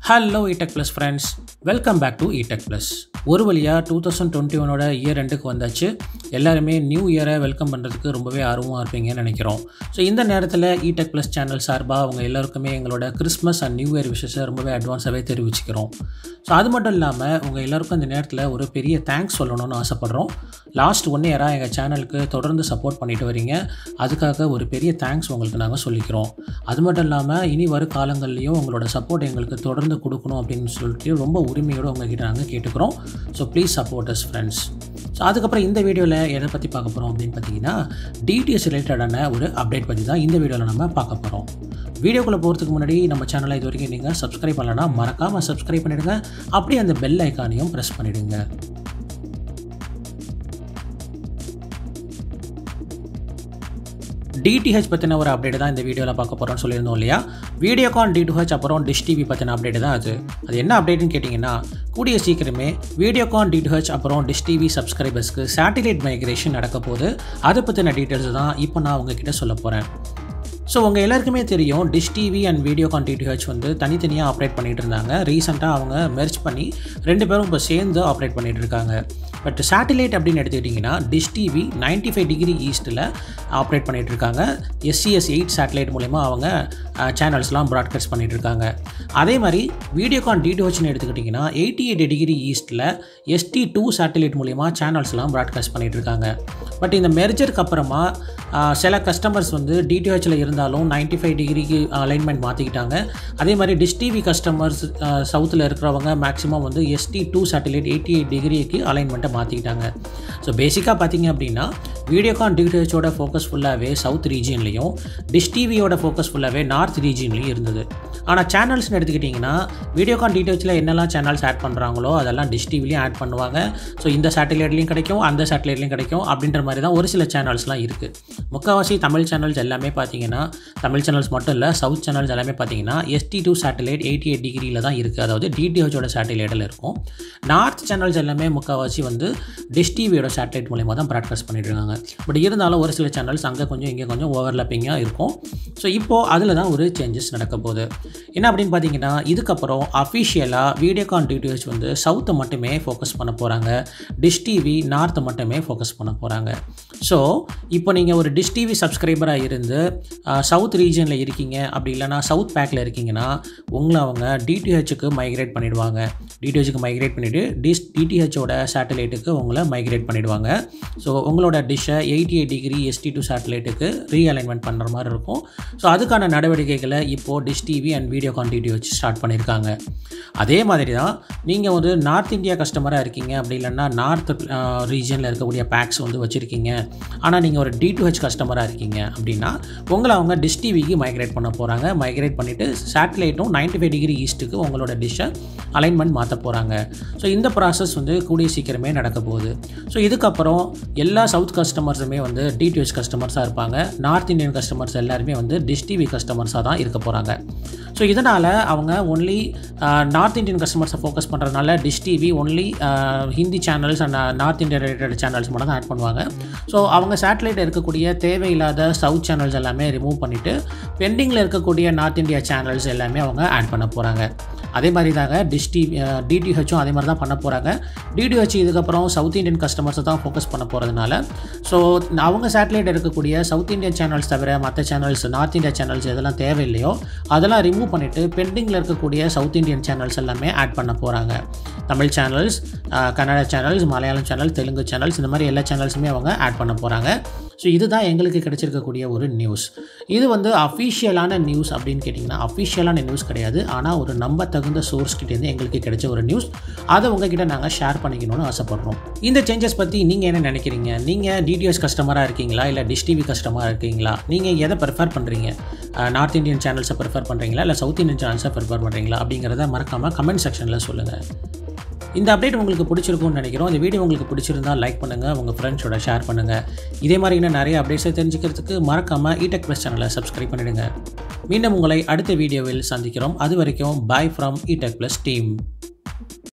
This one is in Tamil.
hello itech plus friends welcome back to itech plus ஒரு வழியாக டூ தௌசண்ட் டுவெண்ட்டி ஒனோட இயர் ரெண்டுக்கு வந்தாச்சு எல்லாருமே நியூ இயரை வெல்கம் பண்ணுறதுக்கு ரொம்பவே ஆர்வமாக இருப்பீங்கன்னு நினைக்கிறோம் ஸோ இந்த நேரத்தில் இடெக் ப்ளஸ் சேனல் சார்பாக அவங்க எல்லாருக்குமே எங்களோட கிறிஸ்மஸ் அண்ட் நியூ இயர் விஷஸை ரொம்பவே அட்வான்ஸாகவே தெரிவிச்சுக்கிறோம் ஸோ அது மட்டும் இல்லாமல் உங்கள் எல்லாருக்கும் இந்த நேரத்தில் ஒரு பெரிய தேங்க்ஸ் சொல்லணும்னு ஆசைப்பட்றோம் லாஸ்ட் ஒன் இயராக எங்கள் சேனலுக்கு தொடர்ந்து சப்போர்ட் பண்ணிட்டு வரீங்க அதுக்காக ஒரு பெரிய தேங்க்ஸ் உங்களுக்கு நாங்கள் சொல்லிக்கிறோம் அது மட்டும் இல்லாமல் இனி வரும் காலங்கள்லேயும் உங்களோட சப்போர்ட் எங்களுக்கு தொடர்ந்து கொடுக்கணும் அப்படின்னு சொல்லிட்டு ரொம்ப உரிமையோடு உங்ககிட்ட நாங்கள் கேட்டுக்கிறோம் so please support us friends so அதுக்கப்புறம் இந்த வீடியோவில் எதை பற்றி பார்க்க போகிறோம் அப்படின்னு பார்த்தீங்கன்னா டிடிஎஸ் ரிலேட்டடான ஒரு அப்டேட் பற்றி தான் இந்த வீடியோவில் நம்ம பார்க்க போகிறோம் வீடியோக்குள்ளே போகிறதுக்கு முன்னாடி நம்ம சேனலை இது வரைக்கும் நீங்கள் சப்ஸ்கிரைப் பண்ணலன்னா மறக்காமல் சப்ஸ்கிரைப் பண்ணிவிடுங்க அப்படியே அந்த பெல் ஐக்கானையும் ப்ரெஸ் பண்ணிவிடுங்க டிடிஹெச் பற்றின ஒரு அப்டேட் தான் இந்த வீடியோவில் பார்க்க போகிறோம்னு சொல்லியிருந்தோம் இல்லையா வீடியோகான் டிடிஹெச் அப்புறம் டிஷ் டிவி பற்றின அப்டேட் தான் அது அது என்ன அப்டேட்னு கேட்டிங்கன்னா கூடிய சீக்கிரமே வீடியோகான் டிடிஹெச் அப்புறம் டிஷ் டிவி சப்ஸ்கிரைபர்ஸ்க்கு சேட்டிலைட் மைக்ரேஷன் நடக்க போது அதை பற்றின டீட்டெயில்ஸ் தான் இப்போ நான் உங்ககிட்ட சொல்ல போகிறேன் ஸோ உங்கள் எல்லாருக்குமே தெரியும் Dish TV and Videocon DTH வந்து தனித்தனியாக ஆப்ரேட் பண்ணிகிட்டு இருந்தாங்க ரீசெண்டாக அவங்க மெர்ச் பண்ணி ரெண்டு பேரும் இப்போ சேர்ந்து ஆப்ரேட் பண்ணிகிட்டு இருக்காங்க பட் சேட்டிலைட் அப்படின்னு எடுத்துக்கிட்டிங்கன்னா Dish TV ninety five degree ஈஸ்ட்டில் ஆப்ரேட் பண்ணிகிட்டு இருக்காங்க எஸ்சிஎஸ் எயிட் சேட்டலைட் மூலயமா அவங்க சேனல்ஸ்லாம் ப்ராட்காஸ்ட் பண்ணிகிட்டு இருக்காங்க அதே மாதிரி வீடியோகான் டிடிஹெச்னு எடுத்துக்கிட்டிங்கன்னா எயிட்டி எயிட் டிகிரி ஈஸ்ட்டில் எஸ்டி டூ சேட்டலைட் மூலயமா சேனல்ஸ்லாம் ப்ராட்காஸ்ட் பண்ணிகிட்டு இருக்காங்க பட் இந்த மெர்ஜருக்கு அப்புறமா சில கஸ்டமர்ஸ் வந்து டிடிஹெச்சில் இருந்தாலும் நைன்டி ஃபைவ் டிகிரிக்கு அலைன்மெண்ட் மாற்றிக்கிட்டாங்க அதே மாதிரி டிஷ் டிவி கஸ்டமர்ஸ் சவுத்தில் இருக்கிறவங்க மேக்ஸிமம் வந்து ST two satellite eighty eight டிகிரிக்கு அலைன்மெண்ட்டை மாற்றிக்கிட்டாங்க ஸோ பேசிக்காக பார்த்தீங்க அப்படின்னா வீடியோகான் டிடிஹெச்சோட ஃபோக்கஸ் ஃபுல்லாகவே சவுத் ரீஜியன்லேயும் டிஷ் டிவியோட ஃபோக்கஸ் ஃபுல்லாகவே நார்த் ரீஜியன்லேயும் இருந்தது ஆனால் சேனல்ஸ்னு எடுத்துக்கிட்டிங்கன்னா வீடியோகான் டிடிஹெச்சில் என்னெல்லாம் சேனல்ஸ் ஆட் பண்ணுறாங்களோ அதெல்லாம் டிஷ் டிவிலையும் ஆட் பண்ணுவாங்க ஸோ இந்த சேட்டலைட்லேயும் கிடைக்கும் அந்த சேட்டலைட்லேயும் கிடைக்கும் அப்படின்ற மாதிரி தான் ஒரு சில சேனல்ஸ்லாம் இருக்குது முக்கால்வாசி தமிழ் சேனல்ஸ் எல்லாமே பார்த்தீங்கன்னா தமிழ் சேனல்ஸ் மட்டும் இல்லை சவுத் சேனல்ஸ் எல்லாமே பார்த்தீங்கன்னா ST two satellite eighty eight டிகிரியில் தான் இருக்குது அதாவது டிடிஹெச்சோட சேட்டலைட்டில் இருக்கும் நார்த் சேனல்ஸ் எல்லாமே முக்கால்வாசி வந்து டிஷ் டிவியோட சேட்டலைட் மூலயமா தான் ப்ராட்காஸ்ட் பண்ணிட்டு இருக்காங்க பட் இருந்தாலும் ஒரு சில சேனல்ஸ் அங்கே கொஞ்சம் இங்கே கொஞ்சம் ஓவர்லாப்பிங்காக இருக்கும் ஸோ இப்போது அதில் தான் ஒரு சேஞ்சஸ் நடக்க போகுது என்ன அப்படின்னு பார்த்தீங்கன்னா இதுக்கப்புறம் அஃபிஷியலாக வீடியோகான் டிடிஹெச் வந்து சவுத்தை மட்டுமே ஃபோக்கஸ் பண்ண போகிறாங்க டிஷ் டிவி நார்த்தை மட்டுமே ஃபோக்கஸ் பண்ண போகிறாங்க ஸோ இப்போ நீங்கள் ஒரு டிஷ் டிவி சப்ஸ்கிரைபராக இருந்து சவுத் ரீஜனில் இருக்கீங்க அப்படி இல்லைனா சவுத் பேக்கில் இருக்கீங்கன்னா உங்களை அவங்க டிடிஹெச்சுக்கு மைக்ரேட் பண்ணிவிடுவாங்க டிடிஹெச்சுக்கு மைக்ரேட் பண்ணிவிட்டு டிஷ் டிடிஹெச்சோட சேட்டலைட்டுக்கு உங்களை மைக்ரேட் பண்ணிவிடுவாங்க ஸோ உங்களோட டிஷ்ஷை eighty eight degree ST two சேட்டலைட்டுக்கு ரீஅலைன்மெண்ட் பண்ணுற மாதிரி இருக்கும் ஸோ அதுக்கான நடவடிக்கைகளை இப்போது Dish TV and Videocon DTH start பண்ணியிருக்காங்க அதே மாதிரி தான் நீங்கள் வந்து நார்த் இந்தியா கஸ்டமராக இருக்கீங்க அப்படி இல்லைன்னா நார்த் ரீஜனில் இருக்கக்கூடிய பேக்ஸ் வந்து வச்சுருக்கீங்க ஆனால் நீங்கள் ஒரு டி டூ ஹெச் கஸ்டமராக இருக்கீங்க அப்படின்னா உங்களை அவங்க டிஷ் டிவிக்கு மைக்ரேட் பண்ண போகிறாங்க மைக்ரேட் பண்ணிவிட்டு சேட்டலைட்டும் நைன்டி ஃபைவ் டிகிரி ஈஸ்ட்டுக்கு உங்களோட டிஷ்ஷை அலைன்மெண்ட் மாற்ற போகிறாங்க ஸோ இந்த ப்ராசஸ் வந்து கூடிய சீக்கிரமே நடக்க போகுது ஸோ இதுக்கப்புறம் எல்லா சவுத் கஸ்டமர்ஸுமே வந்து டிடிஹெச் கஸ்டமர்ஸாக இருப்பாங்க நார்த் இந்தியன் கஸ்டமர்ஸ் எல்லாருமே வந்து டிஷ் டிவி கஸ்டமர்ஸாக தான் இருக்க போகிறாங்க ஸோ இதனால் அவங்க ஒன்லி நார்த் இந்தியன் கஸ்டமர்ஸை ஃபோக்கஸ் பண்ணுறதுனால dish TV only Hindi channels and north India related channels மட்டும் தான் ஆட் பண்ணுவாங்க ஸோ அவங்க சேட்டலைட் இருக்கக்கூடிய தேவையில்லாத சவுத் சேனல்ஸ் எல்லாமே ரிமூவ் பண்ணிவிட்டு பெண்டிங்கில் இருக்கக்கூடிய நார்த் இந்தியா சேனல்ஸ் எல்லாமே அவங்க ஆட் பண்ண போகிறாங்க அதே மாதிரி தாங்க டிஷ் டிவி டிடிஹெச்சும் அதே மாதிரி தான் பண்ண போகிறாங்க டிடிஹெச் இதுக்கப்புறம் சவுத் இந்தியன் கஸ்டமர்ஸை தான் ஃபோக்கஸ் பண்ண போகிறதுனால ஸோ அவங்க சேட்டலைட் இருக்கக்கூடிய சவுத் இந்தியன் சேனல்ஸ் தவிர மற்ற சேனல்ஸ் நார்த் இந்தியா சேனல்ஸ் எதெல்லாம் தேவையில்லையோ அதெல்லாம் ரிமூவ் பண்ணிவிட்டு பெண்டிங்கில் இருக்கக்கூடிய சவுத் இந்தியன் சேனல்ஸ் எல்லாமே ஆட் பண்ண போகிறாங்க Tamil channels Kannada channels Malayalam channel Telugu channels இந்த மாதிரி எல்லா சேனல்ஸுமே அவங்க ஆட் பண்ண போகிறாங்க ஸோ இதுதான் எங்களுக்கு கிடைச்சிருக்கக்கூடிய ஒரு நியூஸ் இது வந்து அஃபிஷியலான நியூஸ் அப்படின்னு கேட்டிங்கன்னா அஃபிஷியலான நியூஸ் கிடையாது ஆனால் ஒரு நம்ப தகுந்த சோர்ஸ் கிட்டேருந்து எங்களுக்கு கிடைச்ச ஒரு நியூஸ் அதை உங்ககிட்ட நாங்கள் ஷேர் பண்ணிக்கணும்னு ஆசைப்பட்றோம் இந்த சேஞ்சஸ் பற்றி நீங்கள் என்ன நினைக்கிறீங்க நீங்கள் டிடிஎஸ் கஸ்டமராக இருக்கீங்களா இல்லை டிஷ் டிவி கஸ்டமராக இருக்கீங்களா நீங்கள் எதை ப்ரிஃபர் பண்ணுறீங்க நார்த் இந்தியன் சேனல்ஸை ப்ரிஃபர் பண்ணுறீங்களா இல்லை சவுத் இந்தியன் சேனல்ஸை ப்ரிஃபர் பண்ணுறீங்களா அப்படிங்கிறத மறக்காமல் கமெண்ட் செக்ஷனில் சொல்லுங்கள் இந்த அப்டேட் உங்களுக்கு பிடிச்சிருக்கும்னு நினைக்கிறோம் இந்த வீடியோ உங்களுக்கு பிடிச்சிருந்தா லைக் பண்ணுங்கள் உங்கள் ஃப்ரெண்ட்ஸோட ஷேர் பண்ணுங்கள் இதே மாதிரி இன்னும் நிறைய அப்டேட்ஸை தெரிஞ்சுக்கிறதுக்கு மறக்காமல் இடெக் ப்ளஸ் சேனலை சப்ஸ்கிரைப் பண்ணிடுங்க மீண்டும் உங்களை அடுத்த வீடியோவில் சந்திக்கிறோம் அது வரைக்கும் bye from iTech plus team